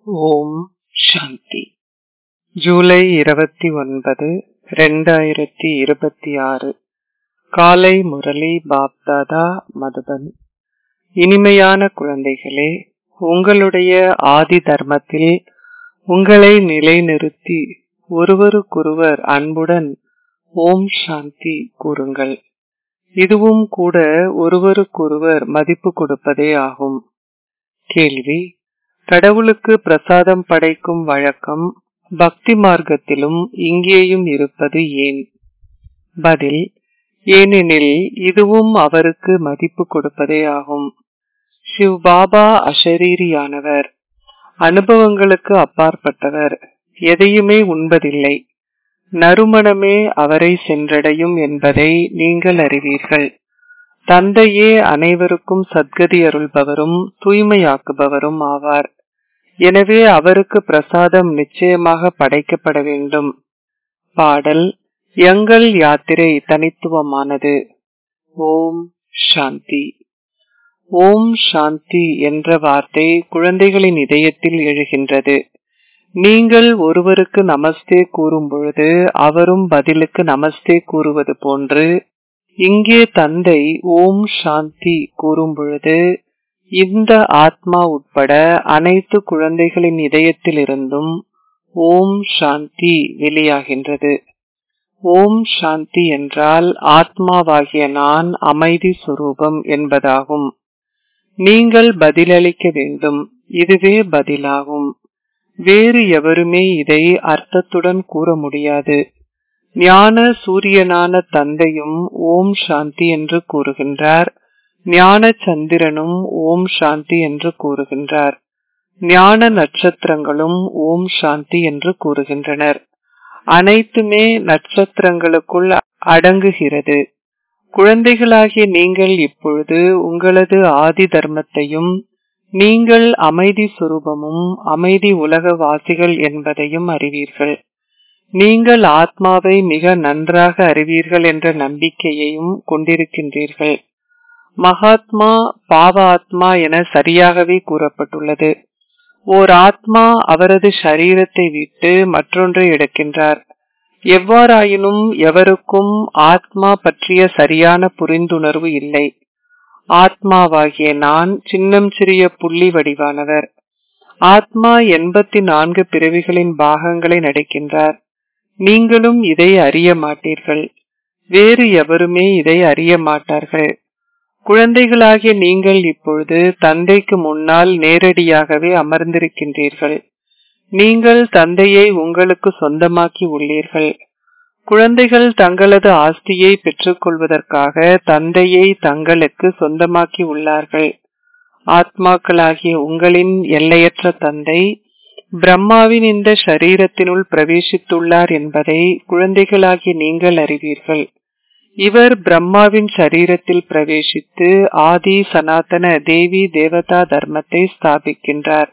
ஓம் சாந்தி ஜூலை இருபத்தி ஒன்பது ரெண்டாயிரத்தி இருபத்தி ஆறு காலை முரளி பாப்தாதா மதுபன் இனிமையான குழந்தைகளே உங்களுடைய ஆதி தர்மத்தில் உங்களை நிலைநிறுத்தி ஒருவருக்கொருவர் அன்புடன் ஓம் சாந்தி கூறுங்கள் இதுவும் கூட ஒருவருக்கொருவர் மதிப்பு கொடுப்பதே ஆகும் கேள்வி கடவுளுக்கு பிரசாதம் படைக்கும் வழக்கம் பக்தி மார்க்கத்திலும் இங்கேயும் இருப்பது ஏன் பதில் ஏனெனில் இதுவும் அவருக்கு மதிப்பு கொடுப்பதே ஆகும் சிவ் பாபா அஷரீரியானவர் அனுபவங்களுக்கு அப்பாற்பட்டவர் எதையுமே உண்பதில்லை நறுமணமே அவரை சென்றடையும் என்பதை நீங்கள் அறிவீர்கள் தந்தையே அனைவருக்கும் சத்கதி அருள்பவரும் தூய்மையாக்குபவரும் ஆவார் எனவே அவருக்கு பிரசாதம் நிச்சயமாக படைக்கப்பட வேண்டும் பாடல் எங்கள் யாத்திரை தனித்துவமானது ஓம் சாந்தி ஓம் சாந்தி என்ற வார்த்தை குழந்தைகளின் இதயத்தில் எழுகின்றது நீங்கள் ஒருவருக்கு நமஸ்தே கூறும் பொழுது அவரும் பதிலுக்கு நமஸ்தே கூறுவது போன்று இங்கே தந்தை ஓம் சாந்தி கூறும் பொழுது இந்த ஆத்மா உட்பட அனைத்து குழந்தைகளின் இதயத்திலிருந்தும் ஓம் சாந்தி வெளியாகின்றது ஓம் சாந்தி என்றால் ஆத்மாவாகிய நான் அமைதி சுரூபம் என்பதாகும் நீங்கள் பதிலளிக்க வேண்டும் இதுவே பதிலாகும் வேறு எவருமே இதை அர்த்தத்துடன் கூற முடியாது ஞான சூரியனான தந்தையும் ஓம் சாந்தி என்று கூறுகின்றார் ஞான சந்திரனும் ஓம் சாந்தி என்று கூறுகின்றார் ஞான நட்சத்திரங்களும் ஓம் சாந்தி என்று கூறுகின்றனர் அனைத்துமே நட்சத்திரங்களுக்குள் அடங்குகிறது குழந்தைகளாகிய நீங்கள் இப்பொழுது உங்களது ஆதி தர்மத்தையும் நீங்கள் அமைதி சுரூபமும் அமைதி உலகவாசிகள் என்பதையும் அறிவீர்கள் நீங்கள் ஆத்மாவை மிக நன்றாக அறிவீர்கள் என்ற நம்பிக்கையையும் கொண்டிருக்கின்றீர்கள் மகாத்மா பாவ ஆத்மா என சரியாகவே கூறப்பட்டுள்ளது ஓர் ஆத்மா அவரது சரீரத்தை விட்டு மற்றொன்றை எடுக்கின்றார் எவ்வாறாயினும் எவருக்கும் ஆத்மா பற்றிய சரியான புரிந்துணர்வு இல்லை ஆத்மாவாகிய நான் சின்னம் சிறிய புள்ளி வடிவானவர் ஆத்மா எண்பத்தி நான்கு பிறவிகளின் பாகங்களை நடிக்கின்றார் நீங்களும் இதை அறிய மாட்டீர்கள் வேறு எவருமே இதை அறிய மாட்டார்கள் குழந்தைகளாகிய நீங்கள் இப்பொழுது தந்தைக்கு முன்னால் நேரடியாகவே அமர்ந்திருக்கின்றீர்கள் நீங்கள் தந்தையை உங்களுக்கு சொந்தமாக்கி உள்ளீர்கள் குழந்தைகள் தங்களது ஆஸ்தியை பெற்றுக்கொள்வதற்காக தந்தையை தங்களுக்கு சொந்தமாக்கி உள்ளார்கள் ஆத்மாக்களாகிய உங்களின் எல்லையற்ற தந்தை பிரம்மாவின் இந்த சரீரத்தினுள் பிரவேசித்துள்ளார் என்பதை குழந்தைகளாகிய நீங்கள் அறிவீர்கள் இவர் பிரம்மாவின் சரீரத்தில் பிரவேசித்து ஆதி சனாதன தேவி தேவதா தர்மத்தை ஸ்தாபிக்கின்றார்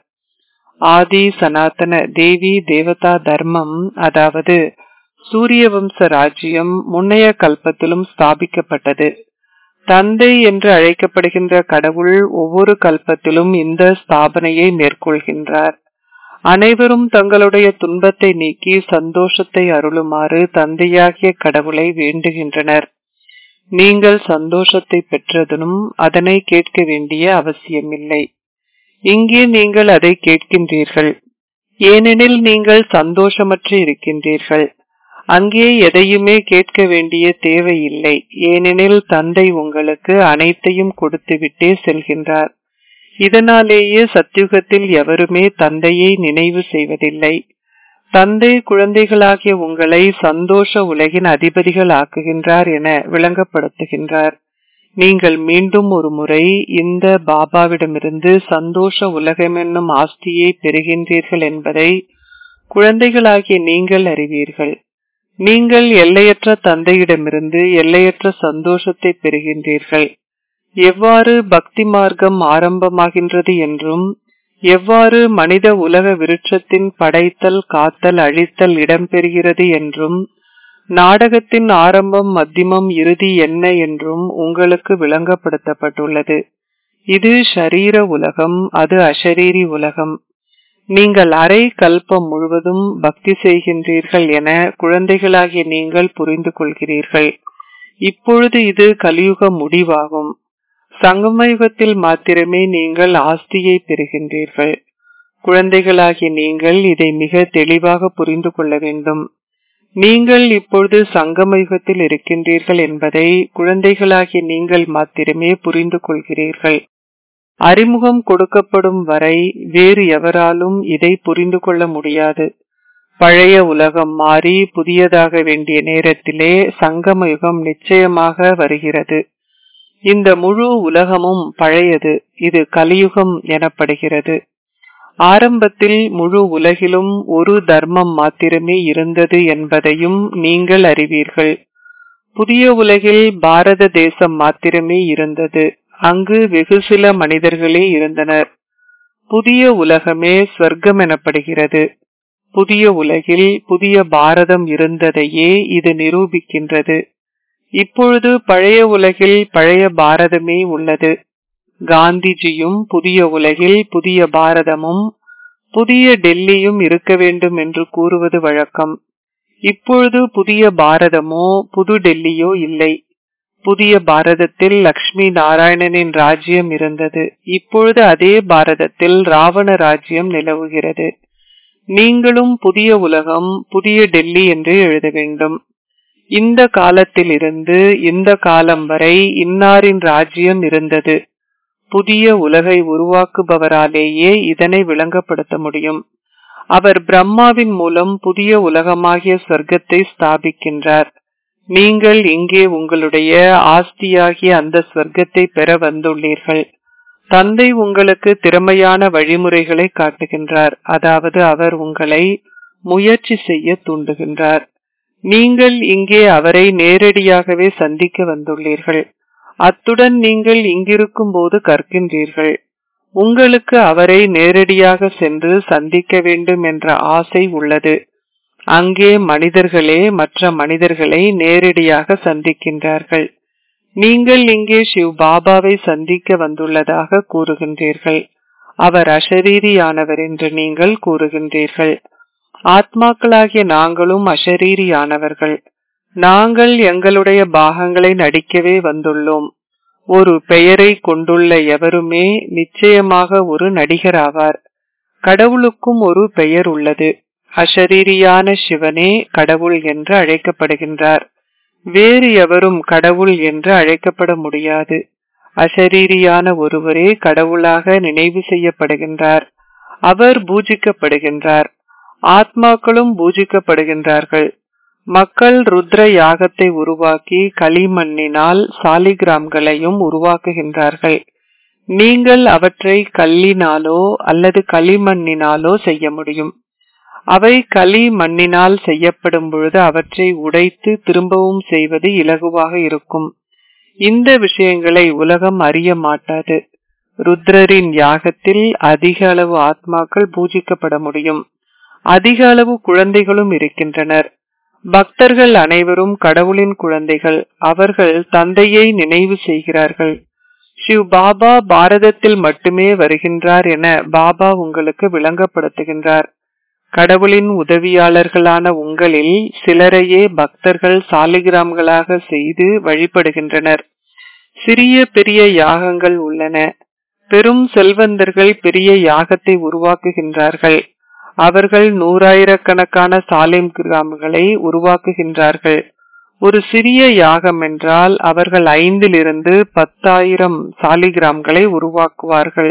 ஆதி சனாதன தேவி தேவதா தர்மம் அதாவது சூரிய வம்ச ராஜ்யம் முன்னைய கல்பத்திலும் ஸ்தாபிக்கப்பட்டது தந்தை என்று அழைக்கப்படுகின்ற கடவுள் ஒவ்வொரு கல்பத்திலும் இந்த ஸ்தாபனையை மேற்கொள்கின்றார் அனைவரும் தங்களுடைய துன்பத்தை நீக்கி சந்தோஷத்தை அருளுமாறு தந்தையாகிய கடவுளை வேண்டுகின்றனர் நீங்கள் சந்தோஷத்தை பெற்றதும் அதனை கேட்க வேண்டிய அவசியமில்லை இங்கே நீங்கள் அதை கேட்கின்றீர்கள் ஏனெனில் நீங்கள் சந்தோஷமற்று இருக்கின்றீர்கள் அங்கே எதையுமே கேட்க வேண்டிய தேவையில்லை ஏனெனில் தந்தை உங்களுக்கு அனைத்தையும் கொடுத்துவிட்டே செல்கின்றார் இதனாலேயே சத்தியுகத்தில் எவருமே தந்தையை நினைவு செய்வதில்லை தந்தை குழந்தைகளாகிய உங்களை சந்தோஷ உலகின் அதிபதிகள் ஆக்குகின்றார் என விளங்கப்படுத்துகின்றார் நீங்கள் மீண்டும் ஒரு முறை இந்த பாபாவிடமிருந்து சந்தோஷ உலகம் என்னும் ஆஸ்தியை பெறுகின்றீர்கள் என்பதை குழந்தைகளாகிய நீங்கள் அறிவீர்கள் நீங்கள் எல்லையற்ற தந்தையிடமிருந்து எல்லையற்ற சந்தோஷத்தை பெறுகின்றீர்கள் எவ்வாறு பக்தி மார்க்கம் ஆரம்பமாகின்றது என்றும் எவ்வாறு மனித உலக விருட்சத்தின் படைத்தல் காத்தல் அழித்தல் இடம்பெறுகிறது என்றும் நாடகத்தின் ஆரம்பம் மத்தியமம் இறுதி என்ன என்றும் உங்களுக்கு விளங்கப்படுத்தப்பட்டுள்ளது இது ஷரீர உலகம் அது அஷரீரி உலகம் நீங்கள் அரை கல்பம் முழுவதும் பக்தி செய்கின்றீர்கள் என குழந்தைகளாகிய நீங்கள் புரிந்து கொள்கிறீர்கள் இப்பொழுது இது கலியுக முடிவாகும் சங்கமயுகத்தில் மாத்திரமே நீங்கள் ஆஸ்தியை பெறுகின்றீர்கள் குழந்தைகளாகிய நீங்கள் இதை மிக தெளிவாக புரிந்து கொள்ள வேண்டும் நீங்கள் இப்பொழுது சங்கமயுகத்தில் இருக்கின்றீர்கள் என்பதை குழந்தைகளாகிய நீங்கள் மாத்திரமே புரிந்து கொள்கிறீர்கள் அறிமுகம் கொடுக்கப்படும் வரை வேறு எவராலும் இதை புரிந்து கொள்ள முடியாது பழைய உலகம் மாறி புதியதாக வேண்டிய நேரத்திலே சங்கமயுகம் நிச்சயமாக வருகிறது இந்த முழு உலகமும் பழையது இது கலியுகம் எனப்படுகிறது ஆரம்பத்தில் முழு உலகிலும் ஒரு தர்மம் மாத்திரமே இருந்தது என்பதையும் நீங்கள் அறிவீர்கள் புதிய உலகில் பாரத தேசம் மாத்திரமே இருந்தது அங்கு வெகு சில மனிதர்களே இருந்தனர் புதிய உலகமே ஸ்வர்க்கம் எனப்படுகிறது புதிய உலகில் புதிய பாரதம் இருந்ததையே இது நிரூபிக்கின்றது இப்பொழுது பழைய உலகில் பழைய பாரதமே உள்ளது காந்திஜியும் புதிய உலகில் புதிய பாரதமும் புதிய டெல்லியும் இருக்க வேண்டும் என்று கூறுவது வழக்கம் இப்பொழுது புதிய பாரதமோ புது டெல்லியோ இல்லை புதிய பாரதத்தில் லக்ஷ்மி நாராயணனின் ராஜ்யம் இருந்தது இப்பொழுது அதே பாரதத்தில் ராவண ராஜ்யம் நிலவுகிறது நீங்களும் புதிய உலகம் புதிய டெல்லி என்று எழுத வேண்டும் இந்த காலத்தில் இருந்து இந்த காலம் வரை இன்னாரின் ராஜ்யம் இருந்தது புதிய உலகை உருவாக்குபவராலேயே இதனை விளங்கப்படுத்த முடியும் அவர் பிரம்மாவின் மூலம் புதிய உலகமாகிய சொர்க்கத்தை ஸ்தாபிக்கின்றார் நீங்கள் இங்கே உங்களுடைய ஆஸ்தியாகிய அந்த ஸ்வர்க்கத்தை பெற வந்துள்ளீர்கள் தந்தை உங்களுக்கு திறமையான வழிமுறைகளை காட்டுகின்றார் அதாவது அவர் உங்களை முயற்சி செய்ய தூண்டுகின்றார் நீங்கள் இங்கே அவரை நேரடியாகவே சந்திக்க வந்துள்ளீர்கள் அத்துடன் நீங்கள் இங்கிருக்கும் போது கற்கின்றீர்கள் உங்களுக்கு அவரை நேரடியாக சென்று சந்திக்க வேண்டும் என்ற ஆசை உள்ளது அங்கே மனிதர்களே மற்ற மனிதர்களை நேரடியாக சந்திக்கின்றார்கள் நீங்கள் இங்கே சிவ் பாபாவை சந்திக்க வந்துள்ளதாக கூறுகின்றீர்கள் அவர் அஷரீரியானவர் என்று நீங்கள் கூறுகின்றீர்கள் ஆத்மாக்களாகிய நாங்களும் அஷரீரியானவர்கள் நாங்கள் எங்களுடைய பாகங்களை நடிக்கவே வந்துள்ளோம் ஒரு பெயரை கொண்டுள்ள எவருமே நிச்சயமாக ஒரு நடிகராவார் கடவுளுக்கும் ஒரு பெயர் உள்ளது அஷரீரியான சிவனே கடவுள் என்று அழைக்கப்படுகின்றார் வேறு எவரும் கடவுள் என்று அழைக்கப்பட முடியாது அஷரீரியான ஒருவரே கடவுளாக நினைவு செய்யப்படுகின்றார் அவர் பூஜிக்கப்படுகின்றார் ஆத்மாக்களும் பூஜிக்கப்படுகின்றார்கள் மக்கள் ருத்ர யாகத்தை உருவாக்கி களிமண்ணினால் சாலிகிராம்களையும் உருவாக்குகின்றார்கள் நீங்கள் அவற்றை கல்லினாலோ அல்லது களிமண்ணினாலோ செய்ய முடியும் அவை களி மண்ணினால் செய்யப்படும் பொழுது அவற்றை உடைத்து திரும்பவும் செய்வது இலகுவாக இருக்கும் இந்த விஷயங்களை உலகம் அறிய மாட்டாது ருத்ரரின் யாகத்தில் அதிக அளவு ஆத்மாக்கள் பூஜிக்கப்பட முடியும் அதிக அளவு குழந்தைகளும் இருக்கின்றனர் பக்தர்கள் அனைவரும் கடவுளின் குழந்தைகள் அவர்கள் தந்தையை நினைவு செய்கிறார்கள் சிவ் பாபா பாரதத்தில் மட்டுமே வருகின்றார் என பாபா உங்களுக்கு விளங்கப்படுத்துகின்றார் கடவுளின் உதவியாளர்களான உங்களில் சிலரையே பக்தர்கள் சாலிகிராம்களாக செய்து வழிபடுகின்றனர் சிறிய பெரிய யாகங்கள் உள்ளன பெரும் செல்வந்தர்கள் பெரிய யாகத்தை உருவாக்குகின்றார்கள் அவர்கள் நூறாயிரக்கணக்கான சாலிம் கிராமங்களை உருவாக்குகின்றார்கள் ஒரு சிறிய யாகம் என்றால் அவர்கள் ஐந்திலிருந்து பத்தாயிரம் சாலிகிராம்களை உருவாக்குவார்கள்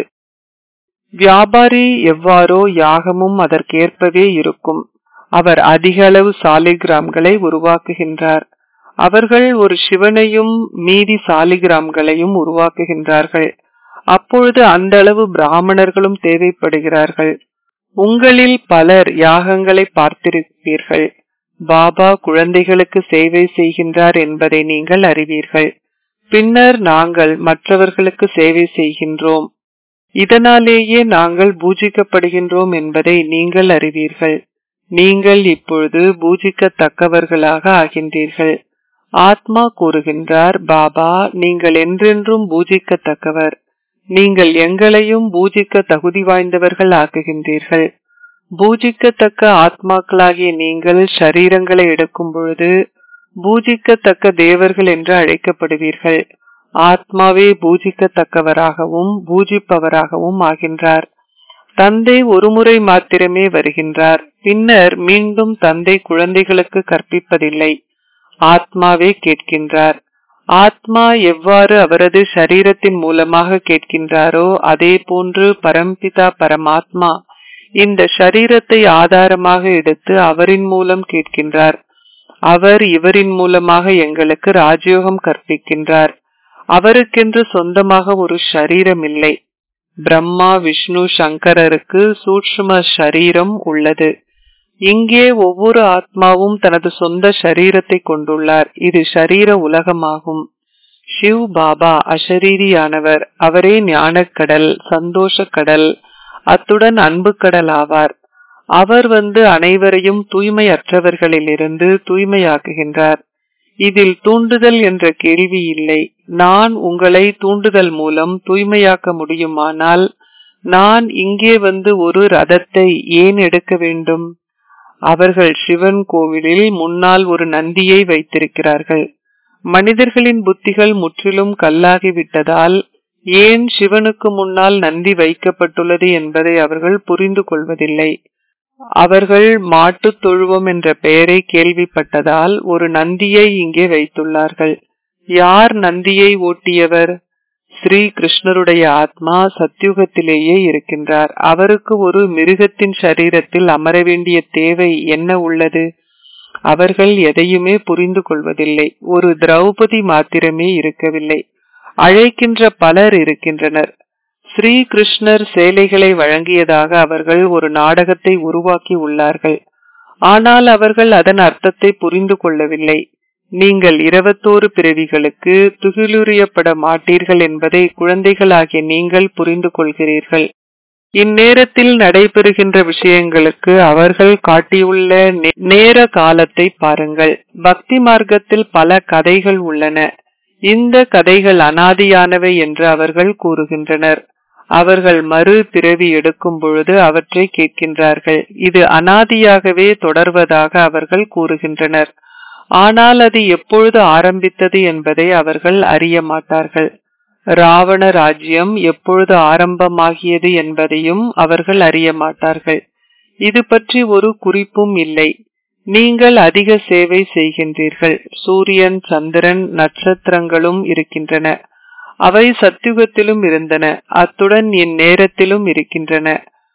வியாபாரி எவ்வாறோ யாகமும் அதற்கேற்பவே இருக்கும் அவர் அதிக அளவு சாலிகிராம்களை உருவாக்குகின்றார் அவர்கள் ஒரு சிவனையும் மீதி சாலிகிராம்களையும் உருவாக்குகின்றார்கள் அப்பொழுது அந்த அளவு பிராமணர்களும் தேவைப்படுகிறார்கள் உங்களில் பலர் யாகங்களை பார்த்திருப்பீர்கள் பாபா குழந்தைகளுக்கு சேவை செய்கின்றார் என்பதை நீங்கள் அறிவீர்கள் பின்னர் நாங்கள் மற்றவர்களுக்கு சேவை செய்கின்றோம் இதனாலேயே நாங்கள் பூஜிக்கப்படுகின்றோம் என்பதை நீங்கள் அறிவீர்கள் நீங்கள் இப்பொழுது பூஜிக்கத்தக்கவர்களாக ஆகின்றீர்கள் ஆத்மா கூறுகின்றார் பாபா நீங்கள் என்றென்றும் பூஜிக்கத்தக்கவர் நீங்கள் எங்களையும் பூஜிக்க தகுதி வாய்ந்தவர்கள் ஆக்குகின்றீர்கள் பூஜிக்கத்தக்க ஆத்மாக்களாகிய நீங்கள் ஷரீரங்களை எடுக்கும் பொழுது பூஜிக்கத்தக்க தேவர்கள் என்று அழைக்கப்படுவீர்கள் ஆத்மாவே பூஜிக்கத்தக்கவராகவும் பூஜிப்பவராகவும் ஆகின்றார் தந்தை ஒருமுறை மாத்திரமே வருகின்றார் பின்னர் மீண்டும் தந்தை குழந்தைகளுக்கு கற்பிப்பதில்லை ஆத்மாவே கேட்கின்றார் ஆத்மா எவ்வாறு அவரது சரீரத்தின் மூலமாக கேட்கின்றாரோ அதே போன்று பரம்பிதா பரமாத்மா இந்த ஷரீரத்தை ஆதாரமாக எடுத்து அவரின் மூலம் கேட்கின்றார் அவர் இவரின் மூலமாக எங்களுக்கு ராஜயோகம் கற்பிக்கின்றார் அவருக்கென்று சொந்தமாக ஒரு ஷரீரம் இல்லை பிரம்மா விஷ்ணு சங்கரருக்கு சூட்சும ஷரீரம் உள்ளது இங்கே ஒவ்வொரு ஆத்மாவும் தனது சொந்த ஷரீரத்தை கொண்டுள்ளார் இது ஷரீர உலகமாகும் ஷிவ் பாபா அஷரீரியானவர் அவரே ஞானக்கடல் சந்தோஷ கடல் அத்துடன் அன்பு கடல் ஆவார் அவர் வந்து அனைவரையும் தூய்மையற்றவர்களிலிருந்து தூய்மையாக்குகின்றார் இதில் தூண்டுதல் என்ற கேள்வி இல்லை நான் உங்களை தூண்டுதல் மூலம் தூய்மையாக்க முடியுமானால் நான் இங்கே வந்து ஒரு ரதத்தை ஏன் எடுக்க வேண்டும் அவர்கள் சிவன் கோவிலில் முன்னால் ஒரு நந்தியை வைத்திருக்கிறார்கள் மனிதர்களின் புத்திகள் முற்றிலும் கல்லாகிவிட்டதால் ஏன் சிவனுக்கு முன்னால் நந்தி வைக்கப்பட்டுள்ளது என்பதை அவர்கள் புரிந்து கொள்வதில்லை அவர்கள் மாட்டு தொழுவம் என்ற பெயரை கேள்விப்பட்டதால் ஒரு நந்தியை இங்கே வைத்துள்ளார்கள் யார் நந்தியை ஓட்டியவர் ஸ்ரீ கிருஷ்ணருடைய ஆத்மா சத்யுகத்திலேயே இருக்கின்றார் அவருக்கு ஒரு மிருகத்தின் சரீரத்தில் அமர வேண்டிய தேவை என்ன உள்ளது அவர்கள் எதையுமே புரிந்து கொள்வதில்லை ஒரு திரௌபதி மாத்திரமே இருக்கவில்லை அழைக்கின்ற பலர் இருக்கின்றனர் ஸ்ரீ கிருஷ்ணர் சேலைகளை வழங்கியதாக அவர்கள் ஒரு நாடகத்தை உருவாக்கி உள்ளார்கள் ஆனால் அவர்கள் அதன் அர்த்தத்தை புரிந்து கொள்ளவில்லை நீங்கள் இருபத்தோரு பிறவிகளுக்கு துகிலுரியப்பட மாட்டீர்கள் என்பதை குழந்தைகளாகிய நீங்கள் புரிந்து கொள்கிறீர்கள் இந்நேரத்தில் நடைபெறுகின்ற விஷயங்களுக்கு அவர்கள் காட்டியுள்ள நேர காலத்தை பாருங்கள் பக்தி மார்க்கத்தில் பல கதைகள் உள்ளன இந்த கதைகள் அனாதியானவை என்று அவர்கள் கூறுகின்றனர் அவர்கள் மறு பிறவி எடுக்கும் பொழுது அவற்றை கேட்கின்றார்கள் இது அனாதியாகவே தொடர்வதாக அவர்கள் கூறுகின்றனர் ஆனால் அது எப்பொழுது ஆரம்பித்தது என்பதை அவர்கள் அறிய மாட்டார்கள் ராவண ராஜ்யம் எப்பொழுது ஆரம்பமாகியது என்பதையும் அவர்கள் அறிய மாட்டார்கள் இது பற்றி ஒரு குறிப்பும் இல்லை நீங்கள் அதிக சேவை செய்கின்றீர்கள் சூரியன் சந்திரன் நட்சத்திரங்களும் இருக்கின்றன அவை சத்தியுகத்திலும் இருந்தன அத்துடன் என் நேரத்திலும் இருக்கின்றன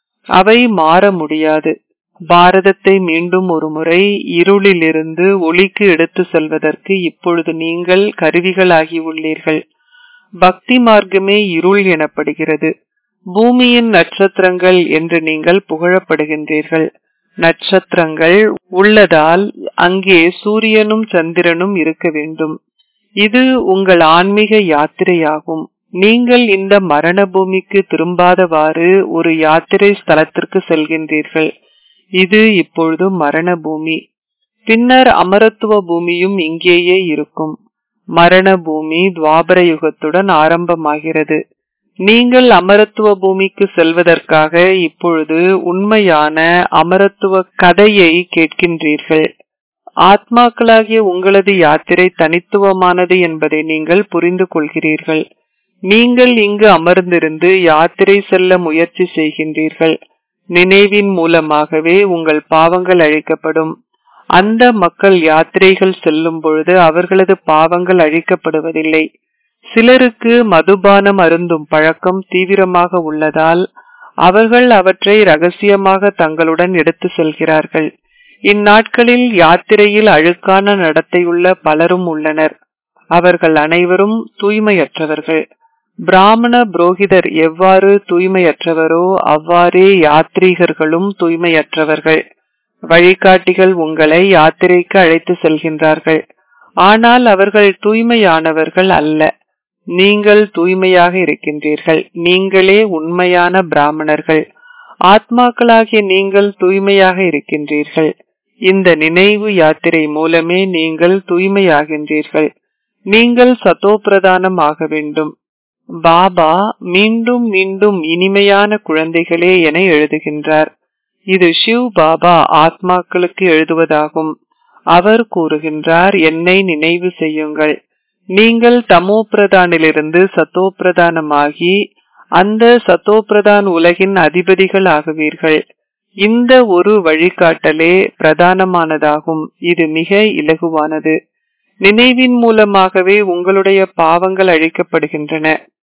அவை மாற முடியாது பாரதத்தை மீண்டும் ஒரு முறை இருளிலிருந்து ஒளிக்கு எடுத்து செல்வதற்கு இப்பொழுது நீங்கள் கருவிகளாகி உள்ளீர்கள் பக்தி மார்க்கமே இருள் எனப்படுகிறது பூமியின் நட்சத்திரங்கள் என்று நீங்கள் புகழப்படுகின்றீர்கள் நட்சத்திரங்கள் உள்ளதால் அங்கே சூரியனும் சந்திரனும் இருக்க வேண்டும் இது உங்கள் ஆன்மீக யாத்திரையாகும் நீங்கள் இந்த மரண பூமிக்கு திரும்பாதவாறு ஒரு யாத்திரை ஸ்தலத்திற்கு செல்கின்றீர்கள் இது இப்பொழுது மரண பூமி பின்னர் அமரத்துவ பூமியும் இங்கேயே இருக்கும் மரண பூமி துவாபர யுகத்துடன் ஆரம்பமாகிறது நீங்கள் அமரத்துவ பூமிக்கு செல்வதற்காக இப்பொழுது உண்மையான அமரத்துவ கதையை கேட்கின்றீர்கள் ஆத்மாக்களாகிய உங்களது யாத்திரை தனித்துவமானது என்பதை நீங்கள் புரிந்து கொள்கிறீர்கள் நீங்கள் இங்கு அமர்ந்திருந்து யாத்திரை செல்ல முயற்சி செய்கின்றீர்கள் நினைவின் மூலமாகவே உங்கள் பாவங்கள் அழிக்கப்படும் அந்த மக்கள் யாத்திரைகள் செல்லும் பொழுது அவர்களது பாவங்கள் அழிக்கப்படுவதில்லை சிலருக்கு மதுபானம் அருந்தும் பழக்கம் தீவிரமாக உள்ளதால் அவர்கள் அவற்றை ரகசியமாக தங்களுடன் எடுத்து செல்கிறார்கள் இந்நாட்களில் யாத்திரையில் அழுக்கான நடத்தையுள்ள பலரும் உள்ளனர் அவர்கள் அனைவரும் தூய்மையற்றவர்கள் பிராமண புரோகிதர் எவ்வாறு தூய்மையற்றவரோ அவ்வாறே யாத்ரீகர்களும் தூய்மையற்றவர்கள் வழிகாட்டிகள் உங்களை யாத்திரைக்கு அழைத்து செல்கின்றார்கள் ஆனால் அவர்கள் தூய்மையானவர்கள் அல்ல நீங்கள் தூய்மையாக இருக்கின்றீர்கள் நீங்களே உண்மையான பிராமணர்கள் ஆத்மாக்களாகிய நீங்கள் தூய்மையாக இருக்கின்றீர்கள் இந்த நினைவு யாத்திரை மூலமே நீங்கள் தூய்மையாகின்றீர்கள் நீங்கள் சதோபிரதானம் ஆக வேண்டும் பாபா மீண்டும் மீண்டும் இனிமையான குழந்தைகளே என எழுதுகின்றார் இது ஷிவ் பாபா ஆத்மாக்களுக்கு எழுதுவதாகும் அவர் கூறுகின்றார் என்னை நினைவு செய்யுங்கள் நீங்கள் தமோ பிரதானிலிருந்து சத்தோ பிரதானமாகி அந்த சத்தோ பிரதான் உலகின் அதிபதிகள் ஆகுவீர்கள் இந்த ஒரு வழிகாட்டலே பிரதானமானதாகும் இது மிக இலகுவானது நினைவின் மூலமாகவே உங்களுடைய பாவங்கள் அழிக்கப்படுகின்றன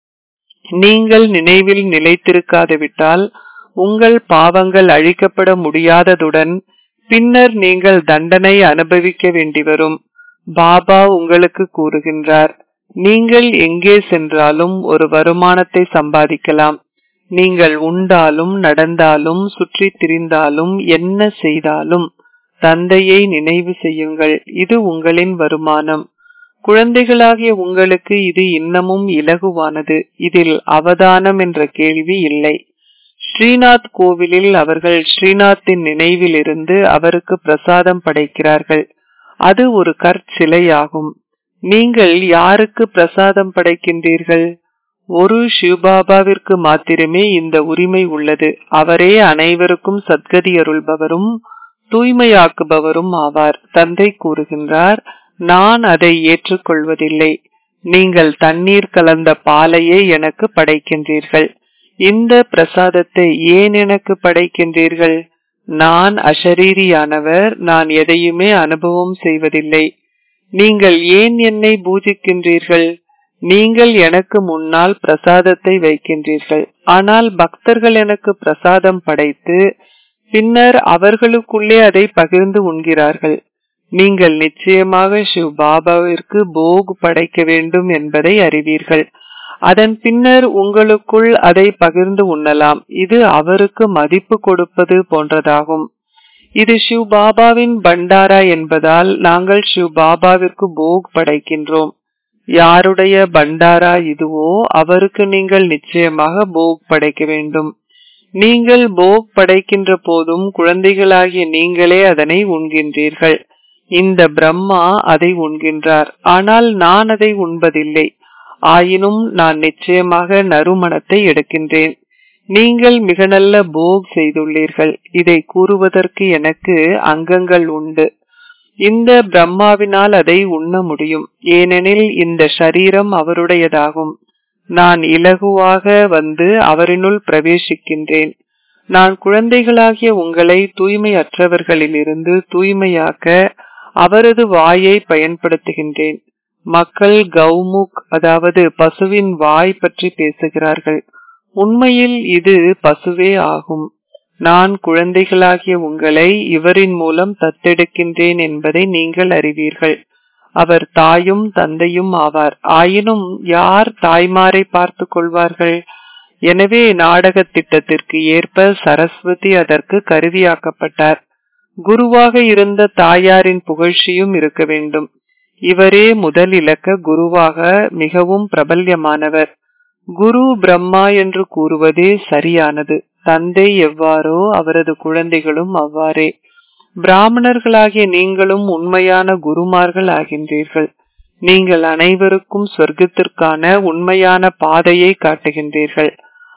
நீங்கள் நினைவில் நிலைத்திருக்காது விட்டால் உங்கள் பாவங்கள் அழிக்கப்பட முடியாததுடன் பின்னர் நீங்கள் தண்டனை அனுபவிக்க வேண்டி வரும் பாபா உங்களுக்கு கூறுகின்றார் நீங்கள் எங்கே சென்றாலும் ஒரு வருமானத்தை சம்பாதிக்கலாம் நீங்கள் உண்டாலும் நடந்தாலும் சுற்றி திரிந்தாலும் என்ன செய்தாலும் தந்தையை நினைவு செய்யுங்கள் இது உங்களின் வருமானம் குழந்தைகளாகிய உங்களுக்கு இது இன்னமும் இலகுவானது இதில் அவதானம் என்ற கேள்வி இல்லை ஸ்ரீநாத் கோவிலில் அவர்கள் ஸ்ரீநாத்தின் நினைவிலிருந்து அவருக்கு பிரசாதம் படைக்கிறார்கள் அது ஒரு கற்சிலையாகும் நீங்கள் யாருக்கு பிரசாதம் படைக்கின்றீர்கள் ஒரு சிவபாபாவிற்கு மாத்திரமே இந்த உரிமை உள்ளது அவரே அனைவருக்கும் சத்கதி அருள்பவரும் தூய்மையாக்குபவரும் ஆவார் தந்தை கூறுகின்றார் நான் அதை ஏற்றுக்கொள்வதில்லை நீங்கள் தண்ணீர் கலந்த பாலையே எனக்கு படைக்கின்றீர்கள் இந்த பிரசாதத்தை ஏன் எனக்கு படைக்கின்றீர்கள் நான் அஷரீரியானவர் நான் எதையுமே அனுபவம் செய்வதில்லை நீங்கள் ஏன் என்னை பூஜிக்கின்றீர்கள் நீங்கள் எனக்கு முன்னால் பிரசாதத்தை வைக்கின்றீர்கள் ஆனால் பக்தர்கள் எனக்கு பிரசாதம் படைத்து பின்னர் அவர்களுக்குள்ளே அதை பகிர்ந்து உண்கிறார்கள் நீங்கள் நிச்சயமாக சிவ் பாபாவிற்கு போக் படைக்க வேண்டும் என்பதை அறிவீர்கள் அதன் பின்னர் உங்களுக்குள் அதை பகிர்ந்து உண்ணலாம் இது அவருக்கு மதிப்பு கொடுப்பது போன்றதாகும் இது சிவ் பாபாவின் பண்டாரா என்பதால் நாங்கள் சிவ் பாபாவிற்கு போக் படைக்கின்றோம் யாருடைய பண்டாரா இதுவோ அவருக்கு நீங்கள் நிச்சயமாக போக் படைக்க வேண்டும் நீங்கள் போக் படைக்கின்ற போதும் குழந்தைகளாகிய நீங்களே அதனை உண்கின்றீர்கள் இந்த பிரம்மா அதை உண்கின்றார் ஆனால் நான் அதை உண்பதில்லை ஆயினும் நான் நிச்சயமாக நறுமணத்தை எடுக்கின்றேன் நீங்கள் மிக நல்ல போக் செய்துள்ளீர்கள் இதை கூறுவதற்கு எனக்கு அங்கங்கள் உண்டு இந்த பிரம்மாவினால் அதை உண்ண முடியும் ஏனெனில் இந்த சரீரம் அவருடையதாகும் நான் இலகுவாக வந்து அவரினுள் பிரவேசிக்கின்றேன் நான் குழந்தைகளாகிய உங்களை தூய்மையற்றவர்களிலிருந்து தூய்மையாக்க அவரது வாயை பயன்படுத்துகின்றேன் மக்கள் கௌமுக் அதாவது பசுவின் வாய் பற்றி பேசுகிறார்கள் உண்மையில் இது பசுவே ஆகும் நான் குழந்தைகளாகிய உங்களை இவரின் மூலம் தத்தெடுக்கின்றேன் என்பதை நீங்கள் அறிவீர்கள் அவர் தாயும் தந்தையும் ஆவார் ஆயினும் யார் தாய்மாரை பார்த்து கொள்வார்கள் எனவே நாடக திட்டத்திற்கு ஏற்ப சரஸ்வதி அதற்கு கருவியாக்கப்பட்டார் குருவாக இருந்த தாயாரின் புகழ்ச்சியும் இருக்க வேண்டும் இவரே முதல் இலக்க குருவாக மிகவும் பிரபல்யமானவர் குரு பிரம்மா என்று கூறுவதே சரியானது தந்தை எவ்வாறோ அவரது குழந்தைகளும் அவ்வாறே பிராமணர்களாகிய நீங்களும் உண்மையான குருமார்கள் ஆகின்றீர்கள் நீங்கள் அனைவருக்கும் சொர்க்கத்திற்கான உண்மையான பாதையை காட்டுகின்றீர்கள்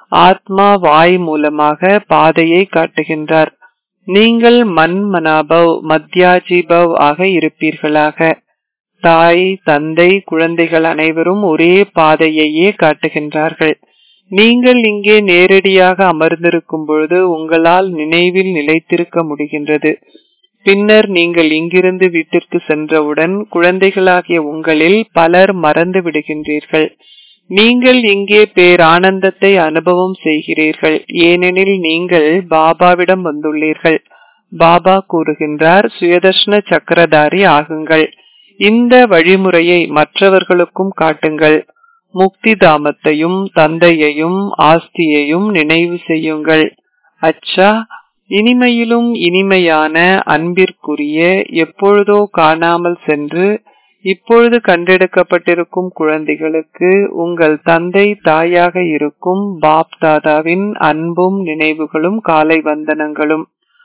ஆத்மா வாய் மூலமாக பாதையை காட்டுகின்றார் நீங்கள் மண் மனாபவ் மத்யாஜிபவ் ஆக இருப்பீர்களாக தாய் தந்தை குழந்தைகள் அனைவரும் ஒரே பாதையையே காட்டுகின்றார்கள் நீங்கள் இங்கே நேரடியாக அமர்ந்திருக்கும் பொழுது உங்களால் நினைவில் நிலைத்திருக்க முடிகின்றது பின்னர் நீங்கள் இங்கிருந்து வீட்டிற்கு சென்றவுடன் குழந்தைகளாகிய உங்களில் பலர் மறந்து விடுகின்றீர்கள் நீங்கள் இங்கே பேரானந்தத்தை அனுபவம் செய்கிறீர்கள் ஏனெனில் நீங்கள் பாபாவிடம் வந்துள்ளீர்கள் பாபா கூறுகின்றார் சுயதர்ஷன சக்கரதாரி ஆகுங்கள் இந்த வழிமுறையை மற்றவர்களுக்கும் காட்டுங்கள் முக்தி தாமத்தையும் தந்தையையும் ஆஸ்தியையும் நினைவு செய்யுங்கள் அச்சா இனிமையிலும் இனிமையான அன்பிற்குரிய எப்பொழுதோ காணாமல் சென்று இப்பொழுது கண்டெடுக்கப்பட்டிருக்கும் குழந்தைகளுக்கு உங்கள் தந்தை தாயாக இருக்கும் பாப் தாதாவின் அன்பும் நினைவுகளும் காலை வந்தனங்களும்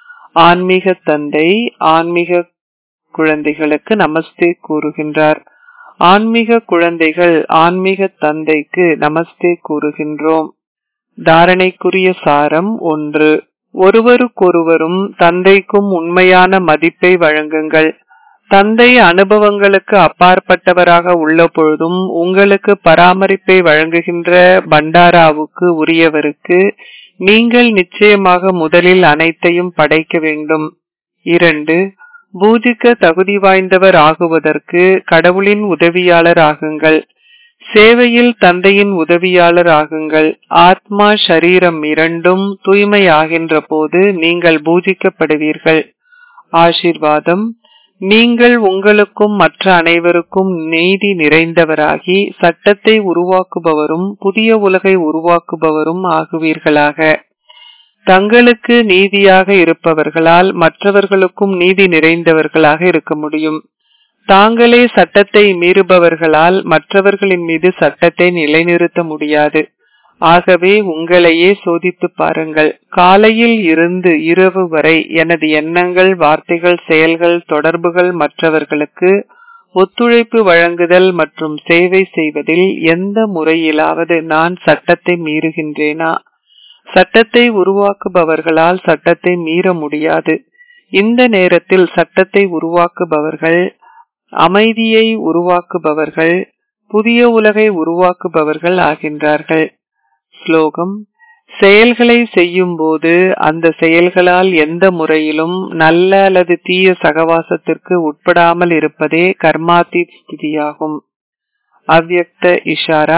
ஆன்மீக தந்தை ஆன்மீக குழந்தைகளுக்கு நமஸ்தே கூறுகின்றார் ஆன்மீக குழந்தைகள் ஆன்மீக தந்தைக்கு நமஸ்தே கூறுகின்றோம் தாரணைக்குரிய சாரம் ஒன்று ஒருவருக்கொருவரும் தந்தைக்கும் உண்மையான மதிப்பை வழங்குங்கள் தந்தை அனுபவங்களுக்கு அப்பாற்பட்டவராக உள்ள பொழுதும் உங்களுக்கு பராமரிப்பை வழங்குகின்ற பண்டாராவுக்கு உரியவருக்கு நீங்கள் நிச்சயமாக முதலில் அனைத்தையும் படைக்க வேண்டும் இரண்டு பூஜிக்க தகுதி வாய்ந்தவர் ஆகுவதற்கு கடவுளின் உதவியாளர் ஆகுங்கள் சேவையில் தந்தையின் உதவியாளர் ஆகுங்கள் ஆத்மா சரீரம் இரண்டும் தூய்மையாகின்ற போது நீங்கள் பூஜிக்கப்படுவீர்கள் ஆசிர்வாதம் நீங்கள் உங்களுக்கும் மற்ற அனைவருக்கும் நீதி நிறைந்தவராகி சட்டத்தை உருவாக்குபவரும் புதிய உலகை உருவாக்குபவரும் ஆகுவீர்களாக தங்களுக்கு நீதியாக இருப்பவர்களால் மற்றவர்களுக்கும் நீதி நிறைந்தவர்களாக இருக்க முடியும் தாங்களே சட்டத்தை மீறுபவர்களால் மற்றவர்களின் மீது சட்டத்தை நிலைநிறுத்த முடியாது ஆகவே உங்களையே சோதித்து பாருங்கள் காலையில் இருந்து இரவு வரை எனது எண்ணங்கள் வார்த்தைகள் செயல்கள் தொடர்புகள் மற்றவர்களுக்கு ஒத்துழைப்பு வழங்குதல் மற்றும் சேவை செய்வதில் எந்த முறையிலாவது நான் சட்டத்தை மீறுகின்றேனா சட்டத்தை உருவாக்குபவர்களால் சட்டத்தை மீற முடியாது இந்த நேரத்தில் சட்டத்தை உருவாக்குபவர்கள் அமைதியை உருவாக்குபவர்கள் புதிய உலகை உருவாக்குபவர்கள் ஆகின்றார்கள் ஸ்லோகம் செயல்களை செய்யும் போது அந்த செயல்களால் எந்த முறையிலும் நல்ல அல்லது தீய சகவாசத்திற்கு உட்படாமல் இருப்பதே கர்மாதி ஸ்திதியாகும் அவ்யக்த இஷாரா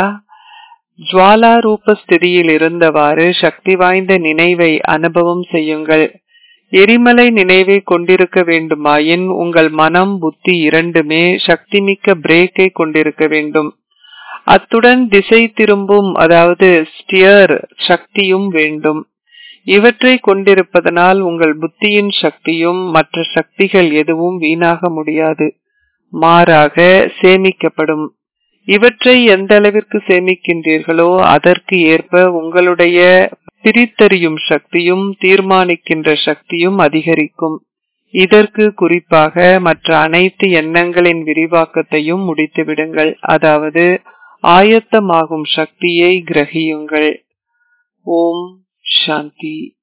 ஜுவாலா ரூப ஸ்திதியில் இருந்தவாறு சக்தி வாய்ந்த நினைவை அனுபவம் செய்யுங்கள் எரிமலை நினைவை கொண்டிருக்க வேண்டுமாயின் உங்கள் மனம் புத்தி இரண்டுமே சக்திமிக்க பிரேக்கை கொண்டிருக்க வேண்டும் அத்துடன் திசை திரும்பும் அதாவது ஸ்டியர் சக்தியும் வேண்டும் இவற்றை கொண்டிருப்பதனால் உங்கள் புத்தியின் சக்தியும் மற்ற சக்திகள் எதுவும் வீணாக முடியாது மாறாக சேமிக்கப்படும் இவற்றை எந்த அளவிற்கு சேமிக்கின்றீர்களோ அதற்கு ஏற்ப உங்களுடைய பிரித்தறியும் சக்தியும் தீர்மானிக்கின்ற சக்தியும் அதிகரிக்கும் இதற்கு குறிப்பாக மற்ற அனைத்து எண்ணங்களின் விரிவாக்கத்தையும் முடித்து விடுங்கள் அதாவது ஆயத்தமாகும் சக்தியை கிரகியுங்கள் ஓம் சாந்தி